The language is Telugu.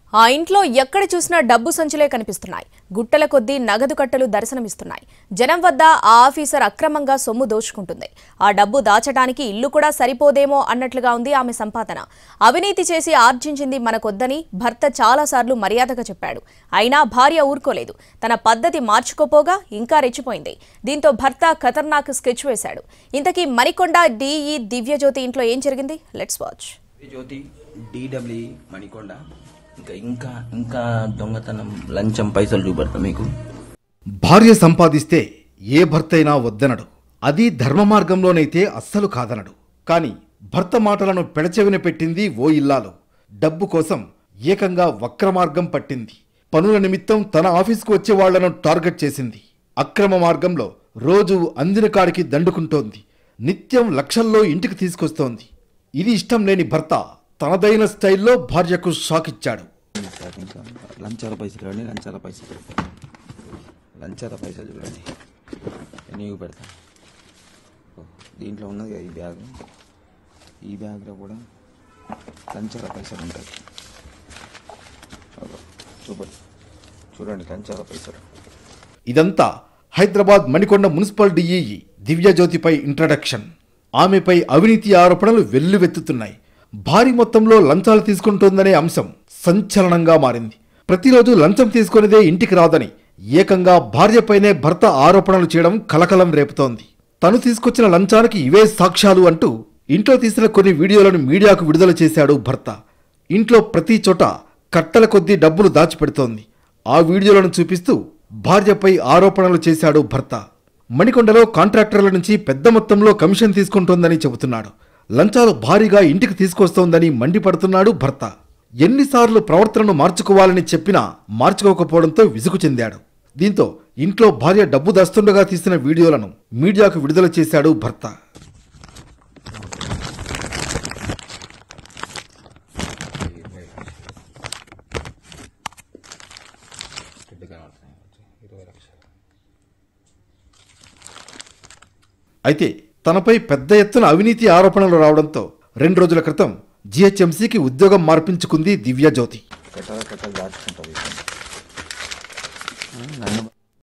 ఆ ఇంట్లో ఎక్కడ చూసినా డబ్బు సంచులే కనిపిస్తున్నాయి గుట్టల కొద్దీ నగదు కట్టలు దర్శనమిస్తున్నాయి జనం వద్ద ఆ ఆఫీసర్ అక్రమంగా సొమ్ము దోచుకుంటుంది ఆ డబ్బు దాచడానికి ఇల్లు కూడా సరిపోదేమో అన్నట్లుగా ఉంది ఆమె సంపాదన అవినీతి చేసి ఆర్జించింది మనకొద్దని భర్త చాలాసార్లు మర్యాదగా చెప్పాడు అయినా భార్య ఊరుకోలేదు తన పద్ధతి మార్చుకోపోగా ఇంకా రెచ్చిపోయింది దీంతో భర్త ఖతర్నాక్ స్కెచ్ వేశాడు ఇంతకీ మణికొండ డిఈ దివ్యజ్యోతి ఇంట్లో ఏం జరిగింది let's watch Jyothi D W Manikonda ఇంకా ఇంకా ఇంకా దొంగతనం లంచం పైసలు చూపెడతా మీకు భార్య సంపాదిస్తే ఏ భర్తైనా వద్దనడు అది ధర్మ మార్గంలోనైతే అస్సలు కాదనడు కాని భర్త మాటలను పెడచెవిన పెట్టింది ఓ ఇల్లాలు డబ్బు కోసం ఏకంగా వక్ర మార్గం పట్టింది పనుల నిమిత్తం తన ఆఫీస్కు వచ్చే వాళ్లను టార్గెట్ చేసింది అక్రమ మార్గంలో రోజు అందిన కాడికి దండుకుంటోంది నిత్యం లక్షల్లో ఇంటికి తీసుకొస్తోంది ఇది ఇష్టం లేని భర్త తనదైన స్టైల్లో భార్యకు షాక్ ఇచ్చాడు సార్ ఇంకా లంచాల పైసలు చూడండి లంచాల పైసలు లంచాల పైసలు చూడండి నీకు పెడతా ఓ, దీంట్లో ఉన్నది కదా ఈ బ్యాగ్ ఈ బ్యాగ్లో కూడా లంచాల పైసలు ఉంటాయి అగో, చూపండి చూడండి లంచాల పైసలు ఇదంతా హైదరాబాద్ మణికొండ మున్సిపల్ డిఈఈ దివ్యజ్యోతిపై ఇంట్రడక్షన్ ఆమెపై అవినీతి ఆరోపణలు వెల్లువెత్తుతున్నాయి భారీ మొత్తంలో లంచాలు తీసుకుంటోందనే అంశం సంచలనంగా మారింది ప్రతిరోజు లంచం తీసుకునేదే ఇంటికి రాదని ఏకంగా భార్యపైనే భర్త ఆరోపణలు చేయడం కలకలం రేపుతోంది తను తీసుకొచ్చిన లంచానికి ఇవే సాక్ష్యాలు అంటూ ఇంట్లో తీసిన కొన్ని వీడియోలను మీడియాకు విడుదల చేశాడు భర్త ఇంట్లో ప్రతి చోట కట్టల కొద్దీ డబ్బులు దాచిపెడుతోంది ఆ వీడియోలను చూపిస్తూ భార్యపై ఆరోపణలు చేశాడు భర్త మణికొండలో కాంట్రాక్టర్ల నుంచి పెద్ద మొత్తంలో కమిషన్ తీసుకుంటోందని చెబుతున్నాడు లంచాలు భారీగా ఇంటికి తీసుకొస్తోందని మండిపడుతున్నాడు భర్త ఎన్నిసార్లు ప్రవర్తనను మార్చుకోవాలని చెప్పినా మార్చుకోకపోవడంతో విసుగు చెందాడు దీంతో ఇంట్లో భార్య డబ్బు దాస్తుండగా తీసిన వీడియోలను మీడియాకు విడుదల చేశాడు భర్త అయితే తనపై పెద్ద ఎత్తున అవినీతి ఆరోపణలు రావడంతో రెండు రోజుల క్రితం జీహెచ్ఎంసీకి ఉద్యోగం మార్పించుకుంది దివ్యజ్యోతి కట్టాల కట్టాలు దాచుకుంటుంది నన్ను